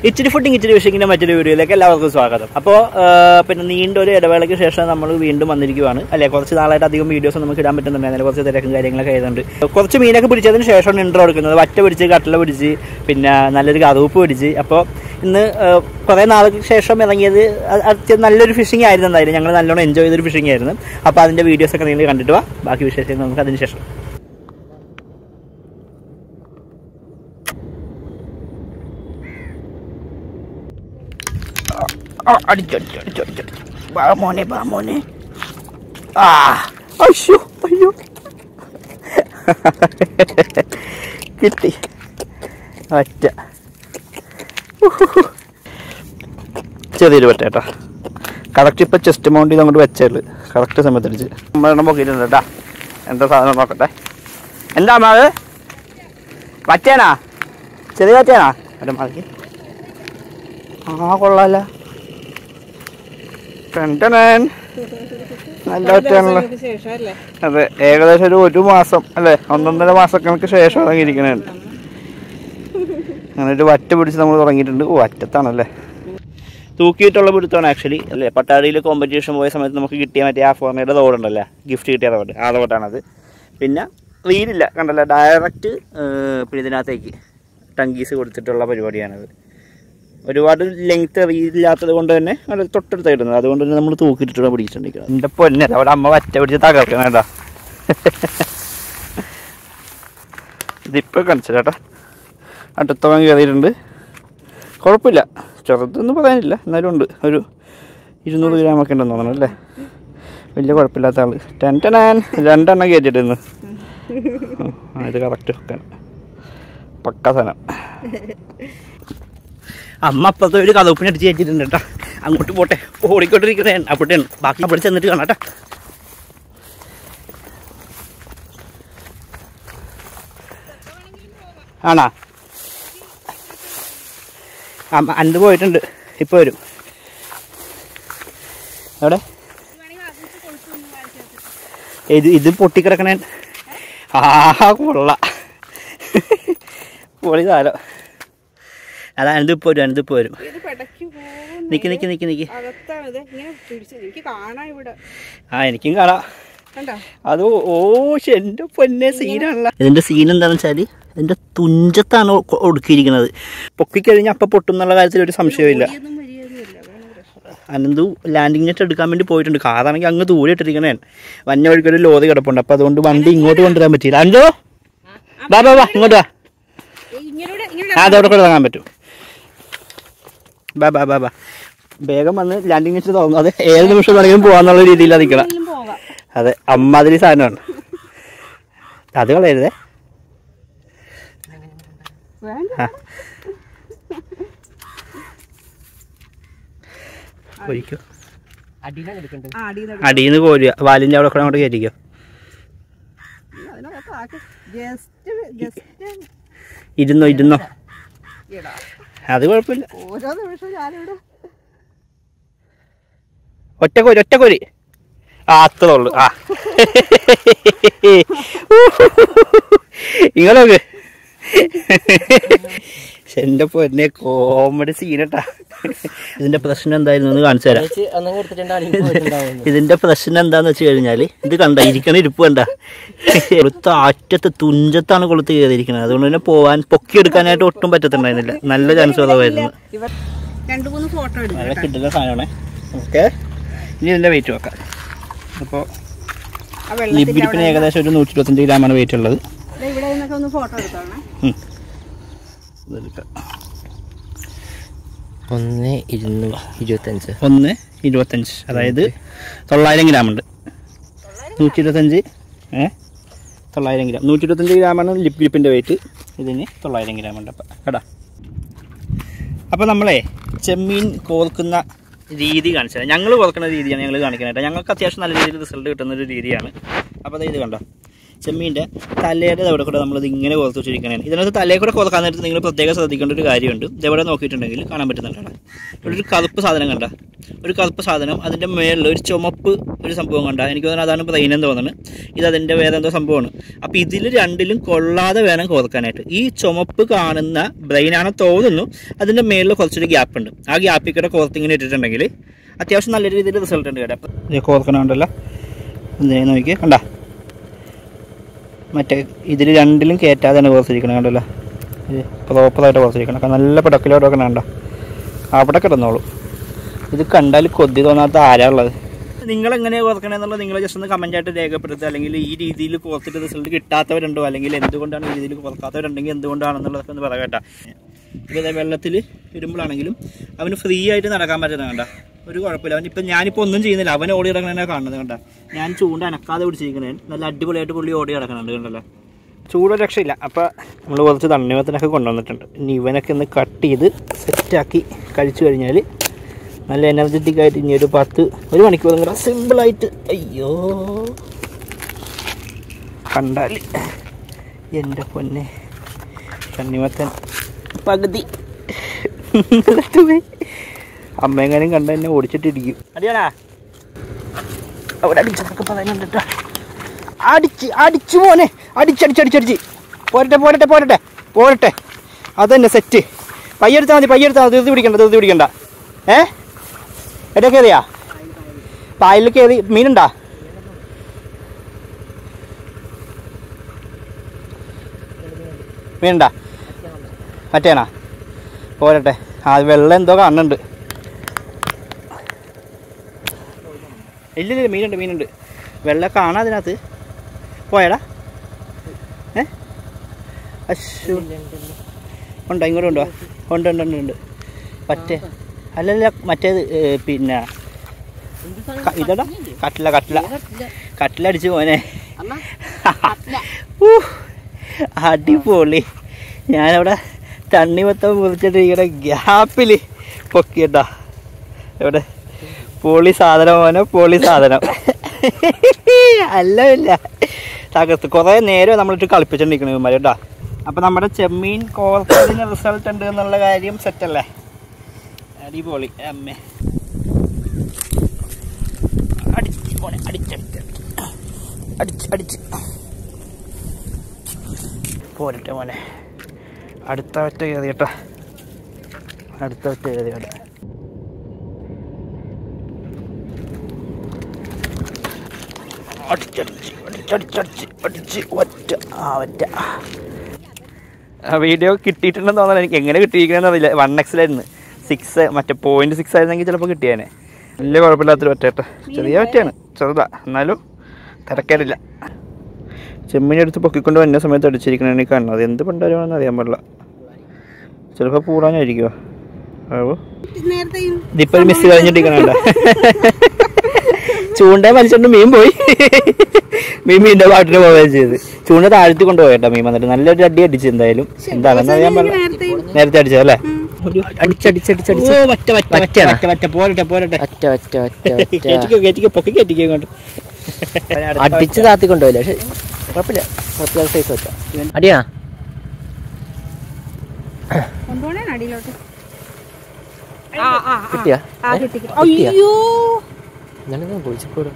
ഇച്ചിരി ഫുഡിങ് ഇച്ചിരി വിഷിങ്ങിന്റെ മറ്റൊരു വീഡിയോയിലേക്ക് എല്ലാവർക്കും സ്വാഗതം അപ്പോൾ പിന്നെ നീണ്ട ഒരു ഇടവേളയ്ക്ക് ശേഷം നമ്മൾ വീണ്ടും വന്നിരിക്കുവാണ് അല്ലെ കുറച്ച് നാളായിട്ട് അധികം വീഡിയോസ് നമുക്ക് ഇടാൻ പറ്റുന്നുണ്ടായിരുന്നില്ല കുറച്ച് തിരക്കും കാര്യങ്ങളൊക്കെ ആയതുകൊണ്ട് കുറച്ച് മീനൊക്കെ പിടിച്ചതിന് ശേഷമാണ് ഇൻട്രോ എടുക്കുന്നത് വറ്റ പിടിച്ച് കട്ടല പിടിച്ച് പിന്നെ നല്ലൊരു കറുപ്പ് പിടിച്ച് അപ്പോൾ ഇന്ന് ഏഹ്, കുറേ നാൾക്ക് ശേഷം ഇറങ്ങിയത് അത് അത്യ- നല്ലൊരു ഫിഷിംഗ് ആയിരുന്നു എന്തായാലും ഞങ്ങൾ നല്ലോണം എൻജോയ് ചെയ്തൊരു ഫിഷിംഗ് ആയിരുന്നു അപ്പോൾ അതിൻ്റെ വീഡിയോസൊക്കെ നിങ്ങൾ കണ്ടിട്ട് വാ ബാക്കി വിശേഷങ്ങൾ നമുക്ക് അതിന് ശേഷം ആ, അടിച്ചു അടിച്ചു അടിച്ചു അടിച്ചു അടിച്ചു ബാ മോനെ ബാ മോനെ ആ അയ്യോ അയ്യോ കിട്ടി ഒറ്റ ചെറിയൊരു പറ്റ കേട്ടോ കറക്റ്റ് ഇപ്പം ചെസ്റ്റ് മൗണ്ട് ചെയ്ത് അങ്ങോട്ട് വെച്ചേള് കറക്റ്റ് സമയത്ത് അടിച്ച് നമ്മളെണ്ണം പൊക്കിയിട്ടുണ്ട് കേട്ടാ എന്താ സാധനം നോക്കട്ടെ എന്താ മാവ് പറ്റേനാ ചെറിയ പറ്റേനാ അല്ല മാർക്ക് ആ കൊള്ളാല്ല ടെൻറ്റനൻ. നല്ല ഒറ്റയാണല്ലോ ശേഷമല്ലേ അതെ ഏകദേശം ഒരു ഒരു മാസം അല്ലേ ഒന്നൊന്നര മാസങ്ങൾക്ക് ശേഷം ഇറങ്ങിയിരിക്കണേ അങ്ങനെ ഒരു വറ്റ പിടിച്ച് നമ്മൾ തുടങ്ങിയിട്ടുണ്ട് ഓ വറ്റത്താണല്ലേ തൂക്കിയിട്ടുള്ള പിടുത്തമാണ് ആക്ച്വലി അല്ലേ പട്ടാടിയിൽ കോമ്പറ്റീഷൻ പോയ സമയത്ത് നമുക്ക് കിട്ടിയ മറ്റേ ആ ഫോർമയുടെ റോഡുണ്ടല്ലേ ഗിഫ്റ്റ് കിട്ടിയ റോഡ് ആ റോഡാണത് പിന്നെ റീലില്ല കണ്ടല്ലോ ഡയറക്റ്റ് പിന്നെ ഇതിനകത്തേക്ക് ടങ്കീസ് കൊടുത്തിട്ടുള്ള പരിപാടിയാണത് ഒരുപാട് ലെങ്ത് ഇല്ലാത്തത് കൊണ്ട് തന്നെ അത് തൊട്ടടുത്തായിടുന്നത് അതുകൊണ്ട് തന്നെ നമ്മൾ തൂക്കിയിട്ടിട്ട് പിടിച്ചിട്ടുണ്ടെങ്കിൽ എൻ്റെ പൊന്നെ അവിടെ അമ്മ വറ്റ പിടിച്ച് തകർക്കണം കേട്ടാ ഇതിപ്പോൾ കാണിച്ചു ചേട്ടാ അടുത്തവൻ കയറിയിട്ടുണ്ട് കുഴപ്പമില്ല ചെറുതൊന്നും പറയാനില്ല എന്നാലും ഉണ്ട് ഒരു ഇരുന്നൂറ് ഗ്രാം ഒക്കെ ഉണ്ടെന്ന് തോന്നണം അല്ലേ വലിയ കുഴപ്പമില്ലാത്ത ആള് ടെൻ ടെനാൻ രണ്ടെണ്ണം കയറ്റിയിട്ടിന്ന് ഇത് കറക്റ്റ് വെക്കാൻ പക്ക സാധനം അമ്മ അപ്പുറത്തെ ഒരു കഥപ്പിനെ അടിച്ച് കയറ്റിയിട്ടുണ്ട് കേട്ടോ അങ്ങോട്ട് പോട്ടെ ഓടിക്കൊണ്ടിരിക്കുന്നേ അപ്പോഴത്തേണ് ബാക്കി അവിടെ ചെന്നിട്ട് കാണാം കേട്ടോ ആണാ അമ്മ അണ്ട് പോയിട്ടുണ്ട് ഇപ്പോൾ വരും എവിടെ ഇത് ഇത് പൊട്ടിക്കിടക്കണേ ആ കൊള്ള പൊളി താരം അതാ അനന്തിപ്പോൾ വരും അനന്തിപ്പോൾ വരും ഇത് പെടയ്ക്ക് പോകും നിക്ക് നിക്ക് നിക്ക് നിക്ക് അകത്താണ് ഇത് ഇങ്ങനെ പിടിച്ചത് എനിക്ക് കാണാം ഇവിടെ ആ എനിക്കും കാണാം കണ്ടോ അത് ഓ ശ്ശെ, എന്റെ പൊന്നെ സീനാണല്ലോ ഇതിന്റെ സീൻ എന്താണെന്ന് വെച്ചാല് ഇതിന്റെ തുഞ്ചത്താണ് ഒ- ഒടുക്കിയിരിക്കുന്നത് പൊക്കിക്കഴിഞ്ഞാൽ അപ്പം പൊട്ടും എന്നുള്ള കാര്യത്തിൽ ഒരു സംശയമില്ല ഇതൊന്നും മര്യാദയില്ല അതാണ് പ്രശ്നം അനന്തു ലാൻഡിംഗ് നെറ്റ് എടുക്കാൻ വേണ്ടി പോയിട്ടുണ്ട് കാറാണെങ്കിൽ അങ്ങ് ദൂരെ ഇട്ടിരിക്കണേ വന്ന വഴിക്ക് ഒരു ലോറി കിടപ്പുണ്ട് അപ്പൊ അതുകൊണ്ട് വണ്ടി ഇങ്ങോട്ട് കൊണ്ടുവരാൻ പറ്റിയില്ല അഞ്ചോ വാ വാ വാ ഇങ്ങോട്ട് വാ ഏയ് ഇങ്ങനെ ഇങ്ങനെ ആ അതവിടെ കൂടെ ഇറങ്ങാൻ പറ്റും ബാ ബാ ബാ ബാ വേഗം വന്ന് ലാൻഡിംഗ് നെറ്റ് തോന്നുന്നു അത് ഏത് നിമിഷം വേണമെങ്കിലും പോകാന്നുള്ള രീതിയിലാണ് നിൽക്കണം എങ്കിലും പോകാം അതെ അമ്മാതിരി സാധനമാണ് അത് കളയരുതേ വേണ്ട ആ. ഒരിക്കോ ആ അടിയിൽ നിന്ന് അടിയിൽ നിന്ന് കോരുക വാലിൻ്റെ അവിടെ കൂടെ അങ്ങോട്ട് കയറ്റിക്കോ അതിനകത്ത് ആക്കി ജസ്റ്റ് ജസ്റ്റ് ഇരുന്നോ ഇരുന്നോ ഇടാ അത് കുഴപ്പമില്ല ഓരോ നിമിഷവും ഞാനിവിടെ ഒറ്റക്കോരി ഒറ്റക്കോരി ആ അത്രേ ഉള്ളു ആ ഇങ്ങളൊക്കെ എന്റെ പൊന്നെ കോമഡി സീനട്ടാ ഇതിന്റെ പ്രശ്നം എന്തായിരുന്നു എന്ന് കാണിച്ചു തരാം ഇതിന്റെ പ്രശ്നം എന്താന്ന് വെച്ച് കഴിഞ്ഞാല് ഇത് കണ്ട ഇരിക്കണ ഇരിപ്പ് കണ്ട കൊളുത്ത അറ്റത്ത് തുഞ്ചത്താണ് കൊളുത്ത് കയറിയിരിക്കുന്നത് അതുകൊണ്ട് തന്നെ പോവാൻ പൊക്കിയെടുക്കാനായിട്ട് ഒട്ടും പറ്റത്തുണ്ടായിരുന്നില്ല നല്ല ചാൻസ് കുറവായിരുന്നു ഇവർ രണ്ട് മൂന്ന് ഫോട്ടോ എടുക്കും നല്ല കിട്ടുന്ന സാധനമാണ് ഓക്കെ ഇനി ഇതിന്റെ വെയിറ്റ് നോക്കാം അപ്പോൾ ആ വെള്ളത്തിന്റെ ലിബിരിപ്പിന് ഏകദേശം ഒരു നൂറ്റി ഇരുപത്തഞ്ച് ഗ്രാമാണ് വെയിറ്റ് ഉള്ളത് ദേ ഇവിടെ നിന്നൊക്കെ ഒന്ന് ഫോട്ടോ എടുത്തോണേ ഉം. ഇതെടുക്കാം. ഒന്ന് ഇരുന്നൂറ് ഇരുപത്തഞ്ച് ഒന്ന് ഇരുപത്തഞ്ച് അതായത് തൊള്ളായിരം ഗ്രാം ഉണ്ട് നൂറ്റി ഇരുപത്തഞ്ച് ഏ തൊള്ളായിരം ഗ്രാം നൂറ്റി ഇരുപത്തഞ്ച് ഗ്രാമാണ് ലിപ് ഗ്രിപ്പിൻ്റെ വെയിറ്റ് ഇതിന് തൊള്ളായിരം ഗ്രാം ഉണ്ട് അപ്പം കേടാ അപ്പോൾ നമ്മളെ ചെമ്മീൻ കോർക്കുന്ന രീതി കാണിച്ചത് ഞങ്ങൾ കോർക്കുന്ന രീതിയാണ് ഞങ്ങൾ കാണിക്കുന്നത് കേട്ടോ ഞങ്ങൾക്ക് അത്യാവശ്യം നല്ല രീതിയിൽ റിസൾട്ട് കിട്ടുന്ന ഒരു രീതിയാണ് അപ്പോൾ അത് ഇത് കണ്ടോ ചെമ്മീൻ്റെ തലയുടെ അവിടെ കൂടെ നമ്മളിത് ഇങ്ങനെ കോർത്ത് വെച്ചിരിക്കണേ ഇതിനകത്ത് തലയെ കൂടെ കോർക്കാൻ നേരത്ത് നിങ്ങൾ പ്രത്യേകം ശ്രദ്ധിക്കേണ്ട ഒരു കാര്യമുണ്ട് ഇതെവിടെ നോക്കിയിട്ടുണ്ടെങ്കിൽ കാണാൻ പറ്റുന്നുണ്ട് അവിടെ ഇവിടെ ഒരു കറുപ്പ് സാധനം കണ്ട ഒരു കറുപ്പ് സാധനം അതിൻ്റെ മേളിൽ ഒരു ചുമപ്പ് ഒരു സംഭവം കണ്ട എനിക്ക് തോന്നുന്നു അതാണ് ബ്രെയിൻ എന്ന് തോന്നുന്നത് ഇത് അതിൻ്റെ വേറെ എന്തോ സംഭവമാണ് അപ്പോൾ ഇതിൽ രണ്ടിലും കൊള്ളാതെ വേണം കോർക്കാനായിട്ട് ഈ ചുമപ്പ് കാണുന്ന ബ്രെയിനാണ് തോന്നുന്നു അതിൻ്റെ മേളിൽ കുറച്ചൊരു ഗ്യാപ്പ് ഉണ്ട് ആ ഗ്യാപ്പിൽ കൂടെ കോർത്ത് ഇങ്ങനെ ഇട്ടിട്ടുണ്ടെങ്കിൽ അത്യാവശ്യം നല്ല രീതിയിൽ റിസൾട്ട് ഉണ്ട് കേട്ടോ അപ്പോൾ കോർക്കണമുണ്ടല്ലോ എന്തേ നോക്കിയേ കണ്ട മറ്റേ ഇതിൽ രണ്ടിലും കയറ്റാതെയാണ് കുറച്ചിരിക്കണം കണ്ടല്ലോ പ്രോപ്പറായിട്ട് കുറച്ചിരിക്കണം അപ്പം നല്ല പടക്കിലോട്ട് വെക്കണം കണ്ടോ അവിടെ കിടന്നോളൂ ഇത് കണ്ടാൽ കൊതി തോന്നാത്ത ആരാ ഉള്ളത് നിങ്ങൾ എങ്ങനെയാണ് കുറക്കണമെന്നുള്ളത് നിങ്ങൾ ജസ്റ്റ് ഒന്ന് കമൻ്റ് ആയിട്ട് രേഖപ്പെടുത്തുക അല്ലെങ്കിൽ ഈ രീതിയിൽ കുറച്ചിട്ട് റിസൾട്ട് കിട്ടാത്തവരുണ്ടോ അല്ലെങ്കിൽ എന്തുകൊണ്ടാണ് ഈ രീതിയിൽ കുറക്കാത്തവരുണ്ടെങ്കിൽ എന്തുകൊണ്ടാണെന്നുള്ളതൊക്കെ ഒന്ന് പറയട്ടെ ഇതേ വെള്ളത്തിൽ ഇരുമ്പോഴാണെങ്കിലും അവന് ഫ്രീ ആയിട്ട് നടക്കാൻ പറ്റുന്നത് കണ്ട ഒരു കുഴപ്പമില്ല അവൻ ഇപ്പം ഞാനിപ്പോൾ ഒന്നും ചെയ്യുന്നില്ല അവൻ ഓടി കിടക്കണേ കാണുന്നത് കണ്ട ഞാൻ ചൂണ്ട അനക്കാതെ പിടിച്ചിരിക്കണേ നല്ല അടിപൊളിയായിട്ട് പുള്ളി ഓടി കിടക്കണുണ്ട് കണ്ടല്ലോ ചൂട് രക്ഷയില്ല അപ്പോൾ നമ്മൾ കുറച്ച് തണ്ണിമത്തിനൊക്കെ കൊണ്ടുവന്നിട്ടുണ്ട് ഇനി ഇവനൊക്കെ ഒന്ന് കട്ട് ചെയ്ത് സെറ്റാക്കി കഴിച്ചു കഴിഞ്ഞാൽ നല്ല എനർജറ്റിക് ആയിട്ട് ഇനി ഒരു പത്ത് ഒരു മണിക്കൂറും കൂടെ സിമ്പിളായിട്ട് അയ്യോ കണ്ടാൽ എൻ്റെ പൊന്നെ തണ്ണിമത്തൻ പകുതി അമ്മയെങ്ങാനും കണ്ട എന്നെ ഓടിച്ചിട്ടിരിക്കും അടിയാണാ അവിടെ അടിച്ചതൊക്കെ പറയുന്നുണ്ട് കേട്ടോ അടിച്ച് അടിച്ചു മോനെ അടിച്ചടിച്ചടിച്ചടിച്ച് പോരട്ടെ പോരട്ടെ പോരട്ടെ പോരട്ടെ അതന്നെ സെറ്റ് പയ്യെടുത്താൽ മതി പയ്യെടുത്താൽ മതി ധൃതി പിടിക്കണ്ട ധൃതി പിടിക്കണ്ട ഏ എവിടെ കയറിയാ പായലിൽ കയറി മീനുണ്ടാ മീനുണ്ടാ മറ്റേണാ പോരട്ടെ ആ വെള്ളം എന്തോ കാണുന്നുണ്ട് ഇല്ല ഇല്ല മീനുണ്ട് മീനുണ്ട് വെള്ളം കാണാം അതിനകത്ത് പോയടാ ഏ അശ്ശു ഉണ്ടോ ഇങ്ങോട്ട് ഉണ്ടോ ഉണ്ട് ഉണ്ട് ഉണ്ട് ഉണ്ട് മറ്റേ അല്ലല്ല മറ്റേത് ഏ, പിന്നെ ക- ഇതടാ കട്ടില കട്ടില കട്ടില അടിച്ച് പോനെ ഊ, അടിപൊളി ഞാനവിടെ തണ്ണിമത്തം മുറിച്ചിട്ട് ഇങ്ങനെ ഗ്യാപ്പിൽ പൊക്കിയട്ടാ എവിടെ പൊളി സാധനം മോനെ പൊളി സാധനം അല്ല ഇല്ല തകർത്ത് കുറേ നേരം നമ്മളിട്ട് കളിപ്പിച്ചോണ്ടിരിക്കണ ഇവന്മാര് കേട്ടോ അപ്പം നമ്മുടെ ചെമ്മീൻ കോർത്തതിന് റിസൾട്ട് ഉണ്ട് എന്നുള്ള കാര്യം സെറ്റല്ലേ അടിപൊളി അമ്മേ അടിച്ച് പോണെ അടിച്ചടിച്ച് അടിച്ച് അടിച്ച് പോരട്ടെ മോനെ അടുത്ത ഒറ്റ കയറി കേട്ടോ അടുത്ത ഒറ്റ കയറി കേട്ടോ അടിച്ചടിച്ച് അടിച്ചടിച്ചടിച്ച് അടിച്ച് ഒറ്റ ആ ഒറ്റ ആ വീഡിയോ കിട്ടിയിട്ടുണ്ടെന്ന് തോന്നുന്നു എനിക്ക് എങ്ങനെ കിട്ടിയിരിക്കണമെന്ന് അറിയില്ല വൺ എക്സിലായിരുന്നു സിക്സ് മറ്റേ പോയിന്റ് സിക്സ് ആയിരുന്നെങ്കിൽ ചിലപ്പോൾ കിട്ടിയേനെ വലിയ കുഴപ്പമില്ലാത്തൊരു ഒറ്റ ചെറിയ ഒറ്റയാണ് ചെറുതാ എന്നാലും തിരക്കേടില്ല ചെമ്മീൻ എടുത്ത് പൊക്കിക്കൊണ്ട് വന്ന സമയത്ത് അടിച്ചിരിക്കണ എനിക്ക് കാണുന്നത് എന്ത് പണ്ടാരുമാണെന്ന് അറിയാൻ പാടില്ല ചിലപ്പോൾ പൂടാനായിരിക്കുമോ ആവോ നേരത്തെ ഇതിപ്പോ ഒരു മിസ് കഴിഞ്ഞിട്ടിരിക്കണ ചൂണ്ട മനുഷ്യന്റെ മീൻ പോയി മീൻ മീൻ്റെ പാട്ടിന് പോവുകയും ചെയ്ത് ചൂണ്ട താഴ്ത്തി കൊണ്ടുപോയിട്ടാ മീൻ വന്നിട്ട് നല്ലൊരു അടി അടിച്ച് എന്തായാലും എന്താണെന്ന് അറിയാൻ പാടില്ല നേരത്തെ അടിച്ചതല്ലേ അടിച്ചടിച്ചടിച്ചടിച്ച് ഓ, മറ്റേ, മറ്റേ, മറ്റേ, മറ്റേണോ? മറ്റേ, മറ്റേ, പോരട്ടെ പോരട്ടെ ഒറ്റ ഒറ്റ ഒറ്റ ഒറ്റ കേറ്റിക്കോ കേറ്റിക്കോ പൊക്കി കേറ്റിക്കോ ഇങ്ങോട്ട് അടിച്ച് താത്തി കൊണ്ടുപോയില്ല പക്ഷെ കുഴപ്പമില്ല കുഴപ്പമില്ല സൈസ് വെച്ച അടിയാ കൊണ്ടുപോണേ അടിയിലോട്ട് ആ ആ ആ. കിട്ടിയാ ആ ഏ? കിട്ടി കിട്ടി. കിട്ടിയാ? അയ്യോ ഞാനിങ്ങനെ പൊളിച്ചിപ്പോടും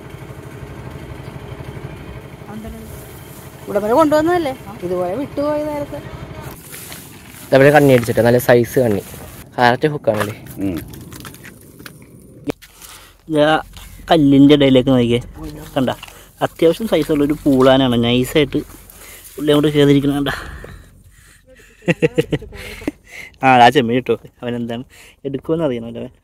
ഇവിടെ വരെ കൊണ്ടുവന്നതല്ലേ ഇതുപോലെ വിട്ടുപോയി നേരത്തെ ഇതവിടെ കണ്ണി അടിച്ചിട്ട് നല്ല സൈസ് കണ്ണി കറക്റ്റ് ഹുക്കാണല്ലേ ഇതാ കല്ലിൻ്റെ ഇടയിലേക്ക് നോക്കിയേ കണ്ട അത്യാവശ്യം സൈസുള്ള ഒരു പൂളാനാണ് നൈസായിട്ട് പുള്ളി അങ്ങോട്ട് കയറിയിരിക്കണം കണ്ട ആ ആ ചെമ്മീൻ കിട്ടോ അവൻ എന്താണ് എടുക്കുമെന്ന് അറിയണമല്ലോ അവൻ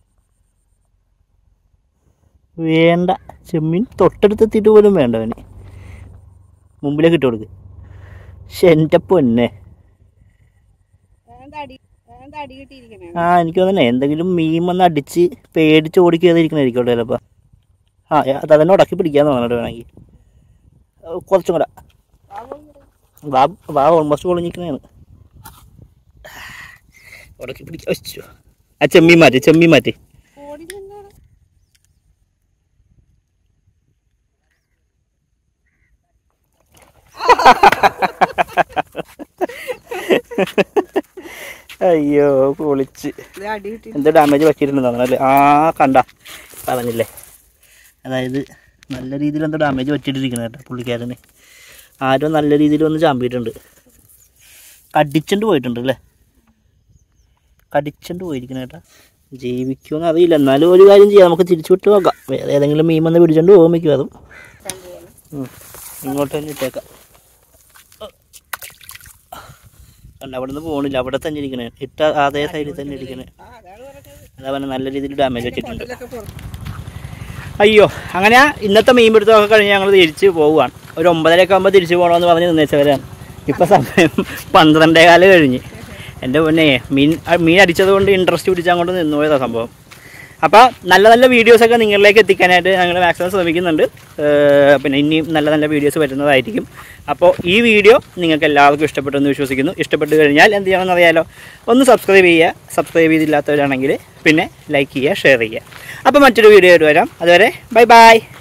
വേണ്ട ചെമ്മീൻ തൊട്ടടുത്തെത്തിയിട്ട് പോലും വേണ്ട അവന് മുമ്പിലേക്ക് ഇട്ട് കൊടുക്ക് പക്ഷെ എൻ്റെ പൊന്നെ അടി അടി കിട്ടിയിരിക്കണേ ആ എനിക്ക് തോന്നണേ എന്തെങ്കിലും മീൻ വന്ന് അടിച്ച് പേടിച്ച് ഓടി കയറിയിരിക്കണായിരിക്കും അവിടെ ചിലപ്പോൾ ആ അത് അതന്നെ ഉടക്കി പിടിക്കാന്ന് തോന്നണ വേണമെങ്കിൽ അത് കുറച്ചും കൂടെ വാ വാ ഓൾമോസ്റ്റ് പൊളിഞ്ഞിരിക്കണേണ് ഉടക്കി പിടിക്കാം അശ്ശോ. ആ ചെമ്മീൻ മാറ്റി ചെമ്മീൻ മാറ്റി ഓടി നിന്നാണ് അയ്യോ പൊളിച്ച് ഇത് അടി കിട്ടി എന്ത് ഡാമേജ് പറ്റിയിട്ടുണ്ടെന്ന് അല്ലേ ആ കണ്ട പറഞ്ഞില്ലേ അതായത് നല്ല രീതിയിൽ എന്തോ ഡാമേജ് പറ്റിയിട്ടിരിക്കണം കേട്ടോ പുള്ളിക്കാരന് ആരോ നല്ല രീതിയിൽ ഒന്ന് ചാമ്പിയിട്ടുണ്ട് കടിച്ചുകൊണ്ട് പോയിട്ടുണ്ട് അല്ലേ കടിച്ചുകൊണ്ട് പോയിരിക്കണം കേട്ടോ ജീവിക്കുമെന്ന് അറിയില്ല എന്നാലും ഒരു കാര്യം ചെയ്യാം നമുക്ക് തിരിച്ചു വിട്ട് നോക്കാം വേറെ ഏതെങ്കിലും മീൻ വന്ന് പിടിച്ചോണ്ട് പോകും മിക്കവാറും ഉം. ഇങ്ങോട്ട് തന്നെ ഇട്ടേക്കാം കണ്ട അവിടെ നിന്ന് പോകണില്ല അവിടെ തന്നെ ഇരിക്കണേ ഇട്ട അതേ സൈഡിൽ തന്നെ ഇരിക്കണേ അതാ പറഞ്ഞ നല്ല രീതിയിൽ ഡാമേജ് വെച്ചിട്ടുണ്ട് അയ്യോ അങ്ങനെ ഇന്നത്തെ മീൻ പിടുത്തമൊക്കെ കഴിഞ്ഞ് ഞങ്ങൾ തിരിച്ച് പോവുകയാണ് ഒരു ഒമ്പതരയൊക്കെ ആകുമ്പോൾ തിരിച്ച് പോകണമെന്ന് പറഞ്ഞ് നിന്നേച്ചവരാണ് ഇപ്പം സമയം പന്ത്രണ്ടേ കാല് കഴിഞ്ഞ് എൻ്റെ പൊന്നെ മീൻ മീൻ അടിച്ചത് കൊണ്ട് ഇൻട്രസ്റ്റ് പിടിച്ച് അങ്ങോട്ട് നിന്ന് പോയതാണ് സംഭവം അപ്പോൾ നല്ല നല്ല വീഡിയോസൊക്കെ നിങ്ങളിലേക്ക് എത്തിക്കാനായിട്ട് ഞങ്ങൾ മാക്സിമം ശ്രമിക്കുന്നുണ്ട് ഏർ പിന്നെ ഇനിയും നല്ല നല്ല വീഡിയോസ് വരുന്നതായിരിക്കും അപ്പോൾ ഈ വീഡിയോ നിങ്ങൾക്ക് എല്ലാവർക്കും ഇഷ്ടപ്പെട്ടെന്ന് വിശ്വസിക്കുന്നു ഇഷ്ടപ്പെട്ട് കഴിഞ്ഞാൽ എന്ത് ചെയ്യണമെന്ന് അറിയാലോ ഒന്ന് സബ്സ്ക്രൈബ് ചെയ്യുക സബ്സ്ക്രൈബ് ചെയ്തില്ലാത്തവരാണെങ്കിൽ പിന്നെ ലൈക്ക് ചെയ്യുക ഷെയർ ചെയ്യുക അപ്പോൾ മറ്റൊരു വീഡിയോ ആയിട്ട് വരാം അതുവരെ ബൈ ബൈ